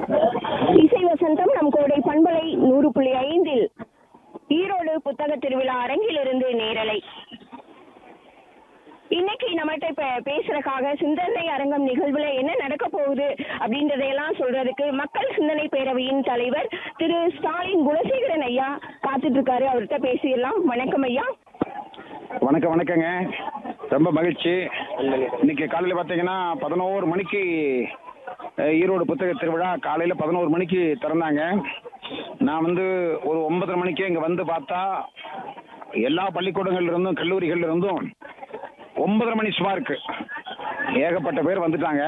இசை வசந்தம் நம் கோடை பண்பலை நூறு புள்ளி ஐந்தில் ஈரோடு புத்தக திருவிழா அரங்கிலிருந்து நேரலை இன்னைக்கு நம்மகிட்ட இப்ப பேசுறதுக்காக சிந்தனை அரங்கம் நிகழ்வுல என்ன நடக்க போகுது அப்படின்றதையெல்லாம் சொல்றதுக்கு மக்கள் சிந்தனை பேரவையின் தலைவர் திரு ஸ்டாலின் குணசேகரன் ஐயா காத்துட்டு இருக்காரு அவர்கிட்ட பேசிடலாம் வணக்கம் ஐயா வணக்கம் வணக்கங்க ரொம்ப மகிழ்ச்சி இன்னைக்கு காலையில் பார்த்தீங்கன்னா பதினோரு மணிக்கு அஹ், ஈரோடு புத்தக திருவிழா காலையில் பதினோரு மணிக்கு திறந்தாங்க நான் வந்து ஒரு ஒன்பதரை மணிக்கு இங்கே வந்து பார்த்தா எல்லா பள்ளிக்கூடங்கள்ல இருந்தும் கல்லூரிகள்ல இருந்தும் ஒன்பதரை மணி சுமாருக்கு ஏகப்பட்ட பேர் வந்துட்டாங்க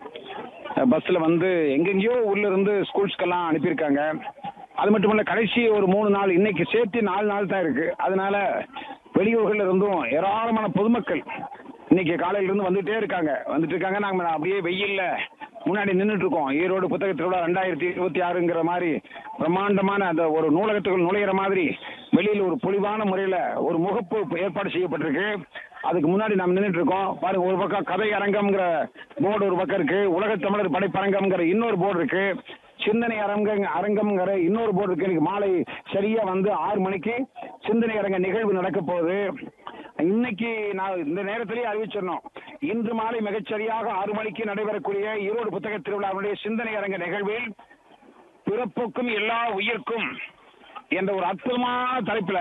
பஸ்ஸில் வந்து எங்கெங்கேயோ உள்ள இருந்து ஸ்கூல்ஸ்க்கெல்லாம் அனுப்பியிருக்காங்க அது மட்டும் இல்லை கடைசி ஒரு மூணு நாள் இன்னைக்கு சேர்த்து நாலு நாள் தான் இருக்கு அதனால வெளியூர்கள்ல இருந்தும் ஏராளமான பொதுமக்கள் இன்னைக்கு காலையில இருந்து வந்துட்டே இருக்காங்க வந்துட்டு இருக்காங்க நாங்க அப்படியே வெயில்ல முன்னாடி நின்றுட்டு இருக்கோம் ஈரோடு புத்தக திருவிழா ரெண்டாயிரத்தி இருபத்தி ஆறுங்கிற மாதிரி பிரம்மாண்டமான அந்த ஒரு நூலகத்துக்குள் நுழையிற மாதிரி வெளியில் ஒரு பொலிவான முறையில் ஒரு முகப்பு ஏற்பாடு செய்யப்பட்டிருக்கு அதுக்கு முன்னாடி நம்ம நின்றுட்டு இருக்கோம் பாருங்க ஒரு பக்கம் கதை அரங்கம்ங்கிற போர்டு ஒரு பக்கம் இருக்கு உலகத் தமிழர் படைப்பரங்கம்ங்கிற இன்னொரு போர்டு இருக்கு சிந்தனை அரங்க அரங்கம்ங்கிற இன்னொரு போர்டு இருக்கு இன்னைக்கு மாலை சரியா வந்து ஆறு மணிக்கு சிந்தனை அரங்க நிகழ்வு நடக்க போகுது இன்னைக்கு நான் இந்த நேரத்திலேயே அறிவிச்சிடணும் இன்று மாலை மிகச்சரியாக ஆறு மணிக்கு நடைபெறக்கூடிய ஈரோடு புத்தக திருவிழாவுடைய சிந்தனை அரங்க நிகழ்வில் பிறப்புக்கும் எல்லா உயிர்க்கும் என்ற ஒரு அற்புதமான தலைப்புல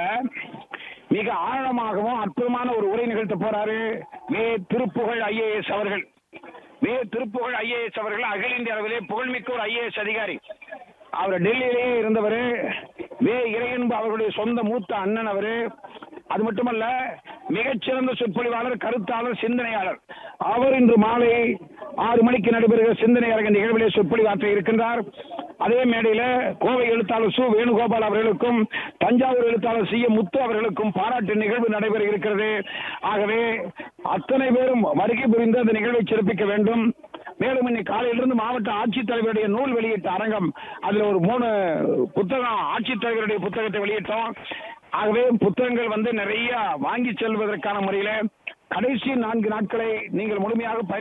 மிக ஆழமாகவும் அற்புதமான ஒரு உரை நிகழ்த்த போறாரு வே திருப்புகழ் ஐஏஎஸ் அவர்கள் வே திருப்புகழ் ஐஏஎஸ் அவர்கள் அகில இந்திய அளவிலே புகழ்மிக்க ஒரு ஐஏஎஸ் அதிகாரி அவர் டெல்லியிலேயே இருந்தவர் வே இறையன்பு அவர்களுடைய சொந்த மூத்த அண்ணன் அவரு அது மட்டுமல்ல மிகச்சிறந்த சொற்பொழிவாளர் கருத்தாளர் சிந்தனையாளர் அவர் இன்று மாலை ஆறு மணிக்கு நடைபெறுகிற சிந்தனை அரங்க நிகழ்விலே சொற்பொழிவாற்ற இருக்கின்றார் அதே மேடையில கோவை எழுத்தாளர் சு வேணுகோபால் அவர்களுக்கும் தஞ்சாவூர் எழுத்தாளர் சி எம் முத்து அவர்களுக்கும் பாராட்டு நிகழ்வு நடைபெற இருக்கிறது ஆகவே அத்தனை பேரும் வருகை புரிந்து அந்த நிகழ்வை சிறப்பிக்க வேண்டும் மேலும் இன்னைக்கு காலையிலிருந்து மாவட்ட ஆட்சித்தலைவருடைய நூல் வெளியிட்ட அரங்கம் அதுல ஒரு மூணு புத்தகம் ஆட்சித்தலைவருடைய புத்தகத்தை வெளியிட்டோம் ஆகவே புத்தகங்கள் வந்து நிறைய வாங்கி செல்வதற்கான முறையில கடைசி நான்கு நாட்களை நீங்கள் முழுமையாக பயன்